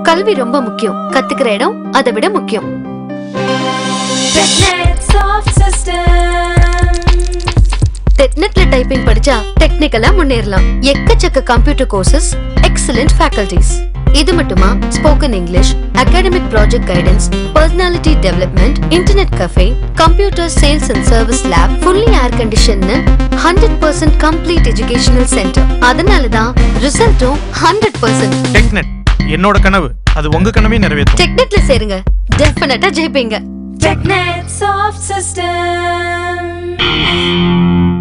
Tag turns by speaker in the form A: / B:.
A: கல்வி ரொம்ப முக்கியம் கத்துக்கிற இடம் அதை விட முக்கியம்
B: TechNet Soft System.
A: டெக்னெட்ல டைப்பிங் படிச்சா டெக்னிக்கலா முன்னேறலாம் எக்கச்சக்க கம்ப்யூட்டர் கோர்சஸ் எக்ஸலண்ட் ஃபேக்கல்டிஸ் இது மட்டுமா spoken English academic project guidance personality development internet cafe computer sales and service lab fully air கண்டிஷன்னு hundred percent complete educational centre அதனால தான் ரிசல்ட்டும் ஹண்ட்ரட் பர்சன்ட்
C: டெக்னெட் என்னோட கனவு அது உங்க கனவே நிறைவேற்றும்
A: டெக்னெட்ல சேருங்க டெஃபினட்டா ஜெயிப்பீங்க
B: TechNet Soft System.